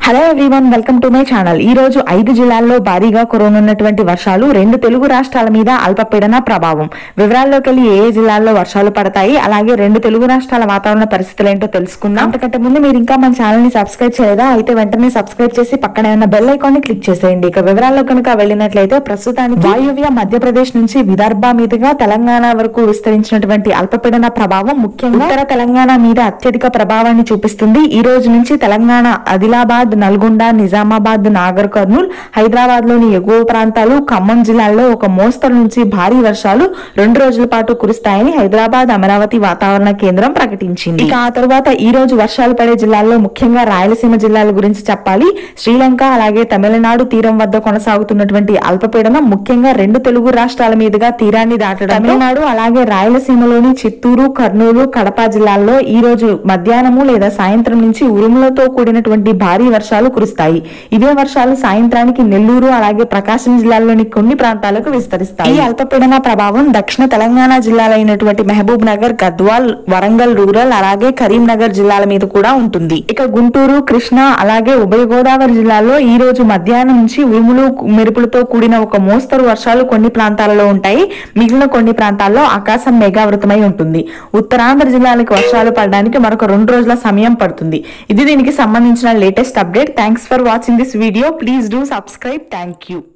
hello everyone welcome to my channel ఈ రోజు ఐదు జిల్లాల్లో భారీగా కురవనున్నటువంటి వర్షాలు రెండు తెలుగు రాష్ట్రాల మీద అల్పపీడన ప్రభావం వివరాల్లోకి వెళ్ళి ఏ ఏ జిల్లాల్లో వర్షాలు పడతాయి అలాగే రెండు తెలుగు రాష్ట్రాల వాతావరణ పరిస్థితులు ఏంటో తెలుసుకుందాం అంతకంటే ముందు మీరు ఇంకా మన ఛానల్ ని సబ్స్క్రైబ్ చేయలేదా అయితే వెంటనే సబ్స్క్రైబ్ చేసి పక్కనే ఉన్న బెల్ ఐకాన్ ని క్లిక్ చేసేయండి ఇక వివరాల్లో కనుక వెళ్ళినట్లయితే ప్రస్తుతానికి వాయువ్య మధ్యప్రదేశ్ నుంచి విదర్భ మీదుగా తెలంగాణ వరకు విస్తరించినటువంటి అల్పపీడన ప్రభావం ముఖ్యంగా ఉత్తర తెలంగాణ మీద అత్యధిక ప్రభావాన్ని చూపిస్తుంది ఈ రోజు నుంచి తెలంగాణ ఆదిలాబాద్ నల్గొండ నిజామాబాద్ నాగర్ కర్నూల్ హైదరాబాద్ లోని ఎగువ ప్రాంతాలు ఖమ్మం జిల్లాల్లో ఒక మోస్తరు నుంచి భారీ వర్షాలు రెండు రోజుల పాటు కురుస్తాయని హైదరాబాద్ అమరావతి వాతావరణ కేంద్రం ప్రకటించింది ఇక ఆ తరువాత ఈ రోజు వర్షాలు పడే జిల్లాల్లో ముఖ్యంగా రాయలసీమ జిల్లాల గురించి చెప్పాలి శ్రీలంక అలాగే తమిళనాడు తీరం వద్ద కొనసాగుతున్నటువంటి అల్పపీడనం ముఖ్యంగా రెండు తెలుగు రాష్ట్రాల మీదుగా తీరాన్ని దాటడం తమిళనాడు అలాగే రాయలసీమలోని చిత్తూరు కర్నూలు కడప జిల్లాల్లో ఈ రోజు మధ్యాహ్నము లేదా సాయంత్రం నుంచి ఉరుములతో కూడినటువంటి భారీ వర్షాలు కురుస్తాయి ఇవే వర్షాలు సాయంత్రానికి నెల్లూరు అలాగే ప్రకాశం జిల్లాల్లోని కొన్ని ప్రాంతాలకు విస్తరిస్తాయి ఈ అల్పపీడన ప్రభావం దక్షిణ తెలంగాణ జిల్లాలైనటువంటి మహబూబ్ నగర్ గద్వాల్ వరంగల్ రూరల్ అలాగే కరీంనగర్ జిల్లాల మీద కూడా ఉంటుంది ఇక గుంటూరు కృష్ణా అలాగే ఉభయ గోదావరి జిల్లాల్లో ఈ రోజు మధ్యాహ్నం నుంచి ఉరుములు మెరుపులతో కూడిన ఒక మోస్తరు వర్షాలు కొన్ని ప్రాంతాలలో ఉంటాయి మిగిలిన కొన్ని ప్రాంతాల్లో ఆకాశం మేఘావృతమై ఉంటుంది ఉత్తరాంధ్ర జిల్లాలకు వర్షాలు పడడానికి మరొక రెండు రోజుల సమయం పడుతుంది ఇది దీనికి సంబంధించిన latest update thanks for watching this video please do subscribe thank you